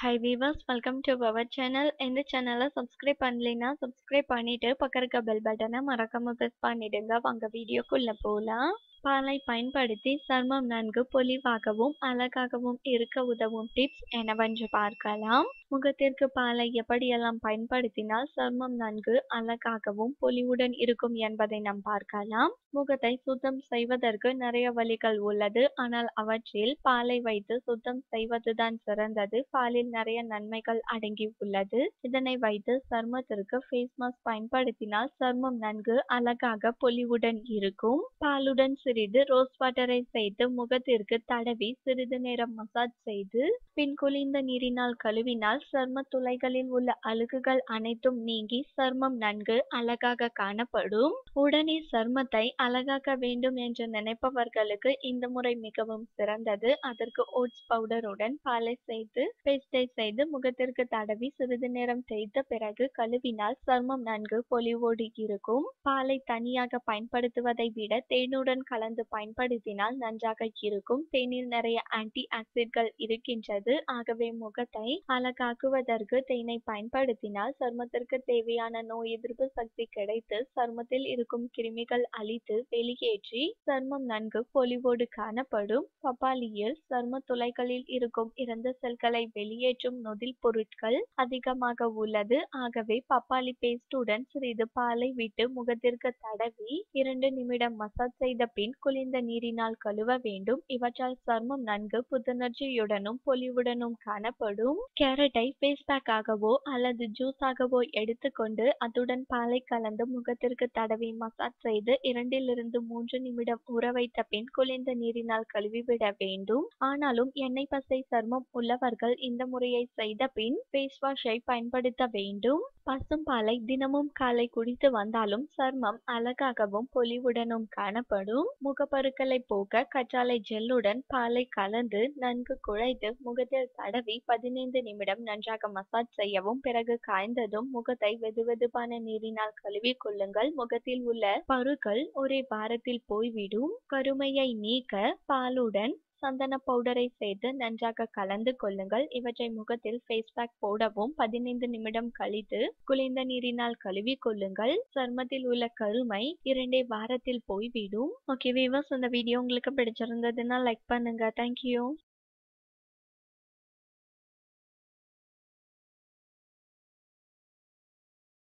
hi viewers welcome to our channel இந்த சேனலை subscribe பண்ணலைன்னா சப்ஸ்கிரைப் பண்ணிட்டு பக்கம் இருக்க பெல் பட்டனை மறக்காம ப்ரெஸ் பண்ணிடுங்க வாங்க வீடியோக்குள்ள போகலாம் பாலை பயன்படுத்தி சர்மம் நன்கு பொலிவாகவும் அழகாகவும் இருக்க உதவும் டிப்ஸ் என்னவென்று பார்க்கலாம் முகத்திற்கு பாலை எப்படியெல்லாம் பயன்படுத்தினால் சர்மம் நன்கு அழகாகவும் பொலிவுடன் இருக்கும் என்பதை நாம் பார்க்கலாம் முகத்தை சுத்தம் செய்வதற்கு நிறைய வழிகள் உள்ளது ஆனால் அவற்றில் பாலை வைத்து சுத்தம் செய்வதுதான் சிறந்தது பாலில் நிறைய நன்மைகள் அடங்கி உள்ளது இதனை வைத்து சர்மத்திற்கு ஃபேஸ் மாஸ்க் பயன்படுத்தினால் சர்மம் நன்கு அழகாக பொலிவுடன் இருக்கும் பாலுடன் சிறிது ரோஸ் வாட்டரை சேர்த்து முகத்திற்கு தடவி சிறிது நேரம் மசாஜ் செய்து பின் குளிர்ந்த நீரினால் கழுவினால் சர்ம துளைகளில் உள்ள அழுக்குகள் அனைத்தும் நீங்கி சர்மம் நன்கு அழகாக காணப்படும் உடனே சர்மத்தை அழகாக்க வேண்டும் என்று நினைப்பவர்களுக்கு இந்த முறை மிகவும் சிறந்தது அதற்கு ஓட்ஸ் பவுடருடன் பாலை சேர்த்து பேஸ்டை செய்து முகத்திற்கு தடவி சிறிது நேரம் தேய்த்த பிறகு கழுவினால் சர்மம் நன்கு பொலிவோடு இருக்கும் பாலை தனியாக பயன்படுத்துவதை விட தேனுடன் கலந்து பயன்படுத்தினால் நன்றாக இருக்கும் தேனில் நிறைய ஆன்டி ஆக்சிட்கள் இருக்கின்றது ஆகவே முகத்தை அழகாக்குவதற்கு தேனை பயன்படுத்தினால் சருமத்திற்கு தேவையான நோய் எதிர்ப்பு சக்தி கிடைத்து சருமத்தில் இருக்கும் கிருமிகள் அழித்து வெளியேற்றி சருமம் நன்கு பொலிவோடு காணப்படும் பப்பாளியில் சரும துளைகளில் இருக்கும் இறந்த செல்களை வெளியேற்றும் நொதில் பொருட்கள் அதிகமாக உள்ளது ஆகவே பப்பாளி பேஸ்டுடன் சிறிது பாலை விட்டு முகத்திற்கு தடவி இரண்டு நிமிடம் மசாஜ் செய்த பின் குளிர்ந்த நீரினால் கழுவ வேண்டும் இவற்றால் சர்மம் நன்கு புத்துணர்ச்சியுடனும் பொலிவுடனும் காணப்படும் கேரட்டை ஃபேஸ் பேக்காகவோ அல்லது ஜூஸாகவோ எடுத்துக்கொண்டு அதுடன் பாலை கலந்து முகத்திற்கு தடவி மசாஜ் செய்து இரண்டிலிருந்து மூன்று நிமிடம் ஊற வைத்த பின் குளிர்ந்த நீரினால் கழுவிவிட வேண்டும் ஆனாலும் எண்ணெய் பசை சர்மம் உள்ளவர்கள் இந்த முறையை செய்த பின் ஃபேஸ் வாஷை பயன்படுத்த வேண்டும் பசும் பாலை தினமும் காலை குடித்து வந்தாலும் சர்மம் அழகாகவும் பொலிவுடனும் காணப்படும் முகப்பருக்களை போக்க கற்றாழை ஜெல்லுடன் பாலை கலந்து நன்கு குழைத்து முகத்தில் தடவி பதினைந்து நிமிடம் நன்றாக மசாஜ் செய்யவும் பிறகு காய்ந்ததும் முகத்தை வெதுவெதுப்பான நீரினால் கழுவி கொள்ளுங்கள் முகத்தில் உள்ள பருக்கள் ஒரே வாரத்தில் போய்விடும் கருமையை நீக்க பாலுடன் சந்தன பவுடரை சேர்த்து நன்றாக கலந்து கொள்ளுங்கள் இவற்றை முகத்தில் ஃபேஸ் பேக் போடவும் பதினைந்து நிமிடம் கழித்து குளிர்ந்த நீரினால் கழுவி கொள்ளுங்கள் சர்மத்தில் உள்ள கருமை இரண்டே வாரத்தில் போய்விடும் ஓகே வீவர்ஸ் இந்த வீடியோ உங்களுக்கு பிடிச்சிருந்ததுன்னா லைக் பண்ணுங்க தேங்க்யூ